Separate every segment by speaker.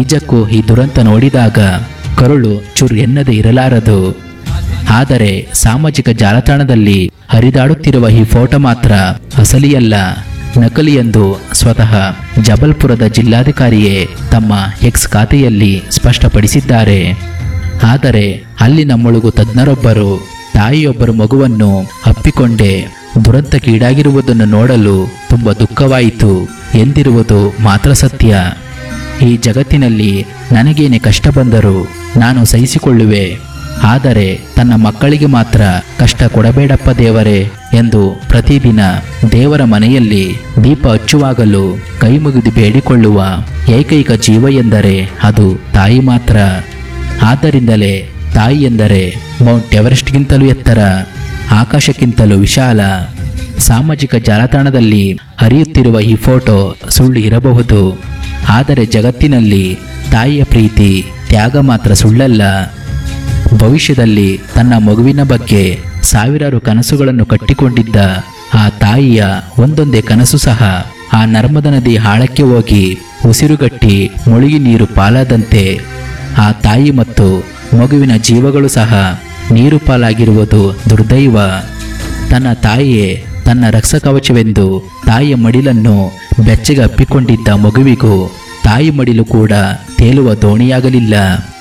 Speaker 1: ನಿಜಕ್ಕೂ ಈ ದುರಂತ ನೋಡಿದಾಗ ಕರುಳು ಚುರ್ ಎನ್ನದೇ ಇರಲಾರದು ಆದರೆ ಸಾಮಾಜಿಕ ಜಾಲತಾಣದಲ್ಲಿ ಹರಿದಾಡುತ್ತಿರುವ ಈ ಫೋಟೋ ಮಾತ್ರ ಅಸಲಿಯಲ್ಲ ನಕಲಿ ಎಂದು ಸ್ವತಃ ಜಬಲ್ಪುರದ ಜಿಲ್ಲಾಧಿಕಾರಿಯೇ ತಮ್ಮ ಎಕ್ಸ್ ಖಾತೆಯಲ್ಲಿ ಸ್ಪಷ್ಟಪಡಿಸಿದ್ದಾರೆ ಆದರೆ ಅಲ್ಲಿನ ಮುಳುಗು ತಜ್ಞರೊಬ್ಬರು ತಾಯಿಯೊಬ್ಬರು ಮಗುವನ್ನು ಅಪ್ಪಿಕೊಂಡೇ ದುರಂತಕ್ಕೀಡಾಗಿರುವುದನ್ನು ನೋಡಲು ತುಂಬ ದುಃಖವಾಯಿತು ಎಂದಿರುವುದು ಮಾತ್ರ ಸತ್ಯ ಈ ಜಗತ್ತಿನಲ್ಲಿ ನನಗೇನೆ ಕಷ್ಟ ಬಂದರೂ ನಾನು ಸಹಿಸಿಕೊಳ್ಳುವೆ ಆದರೆ ತನ್ನ ಮಕ್ಕಳಿಗೆ ಮಾತ್ರ ಕಷ್ಟ ಕೊಡಬೇಡಪ್ಪ ದೇವರೇ ಎಂದು ಪ್ರತಿದಿನ ದೇವರ ಮನೆಯಲ್ಲಿ ದೀಪ ಹಚ್ಚುವಾಗಲೂ ಕೈ ಮುಗಿದು ಬೇಡಿಕೊಳ್ಳುವ ಏಕೈಕ ಜೀವ ಎಂದರೆ ಅದು ತಾಯಿ ಮಾತ್ರ ಆದ್ದರಿಂದಲೇ ತಾಯಿ ಎಂದರೆ ಮೌಂಟ್ ಎವರೆಸ್ಟ್ಗಿಂತಲೂ ಎತ್ತರ ಆಕಾಶಕ್ಕಿಂತಲೂ ವಿಶಾಲ ಸಾಮಾಜಿಕ ಜಾಲತಾಣದಲ್ಲಿ ಹರಿಯುತ್ತಿರುವ ಈ ಫೋಟೋ ಸುಳ್ಳು ಇರಬಹುದು ಆದರೆ ಜಗತ್ತಿನಲ್ಲಿ ತಾಯಿಯ ಪ್ರೀತಿ ತ್ಯಾಗ ಮಾತ್ರ ಸುಳ್ಳಲ್ಲ ಭವಿಷ್ಯದಲ್ಲಿ ತನ್ನ ಮಗುವಿನ ಬಗ್ಗೆ ಸಾವಿರಾರು ಕನಸುಗಳನ್ನು ಕಟ್ಟಿಕೊಂಡಿದ್ದ ಆ ತಾಯಿಯ ಒಂದೊಂದೇ ಕನಸು ಸಹ ಆ ನರ್ಮದ ನದಿ ಆಳಕ್ಕೆ ಹೋಗಿ ಉಸಿರುಗಟ್ಟಿ ಮುಳುಗಿ ನೀರು ಪಾಲಾದಂತೆ ಆ ತಾಯಿ ಮತ್ತು ಮಗುವಿನ ಜೀವಗಳು ಸಹ ನೀರು ಪಾಲಾಗಿರುವುದು ದುರ್ದೈವ ತನ್ನ ತಾಯಿಯೇ ತನ್ನ ರಕ್ಷಕವಚವೆಂದು ತಾಯಿಯ ಮಡಿಲನ್ನು ಬೆಚ್ಚಗೆ ಅಪ್ಪಿಕೊಂಡಿದ್ದ ಮಗುವಿಗೂ ತಾಯಿ ಮಡಿಲು ಕೂಡ ತೇಲುವ ದೋಣಿಯಾಗಲಿಲ್ಲ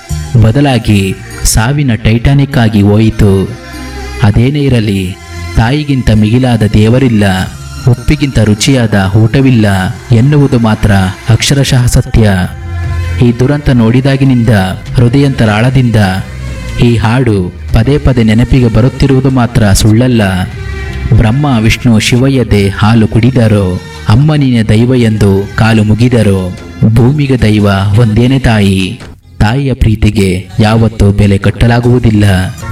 Speaker 1: ಬದಲಾಗಿ ಸಾವಿನ ಟೈಟಾನಿಕ್ ಆಗಿ ಹೋಯಿತು ಅದೇನೇ ಇರಲಿ ತಾಯಿಗಿಂತ ಮಿಗಿಲಾದ ದೇವರಿಲ್ಲ ಉಪ್ಪಿಗಿಂತ ರುಚಿಯಾದ ಊಟವಿಲ್ಲ ಎನ್ನುವುದು ಮಾತ್ರ ಅಕ್ಷರಶಃ ಸತ್ಯ ಈ ದುರಂತ ನೋಡಿದಾಗಿನಿಂದ ಹೃದಯಂತರಾಳದಿಂದ ಈ ಹಾಡು ಪದೇ ಪದೇ ನೆನಪಿಗೆ ಬರುತ್ತಿರುವುದು ಮಾತ್ರ ಸುಳ್ಳಲ್ಲ ಬ್ರಹ್ಮ ವಿಷ್ಣು ಶಿವಯ್ಯದೆ ಹಾಲು ಕುಡಿದರು ಅಮ್ಮ ನೀನೆ ದೈವ ಎಂದು ಕಾಲು ಮುಗಿದರು ಭೂಮಿಗೆ ದೈವ ಒಂದೇನೆ ತಾಯಿ ತಾಯಿಯ ಪ್ರೀತಿಗೆ ಯಾವತ್ತೂ ಬೆಲೆ ಕಟ್ಟಲಾಗುವುದಿಲ್ಲ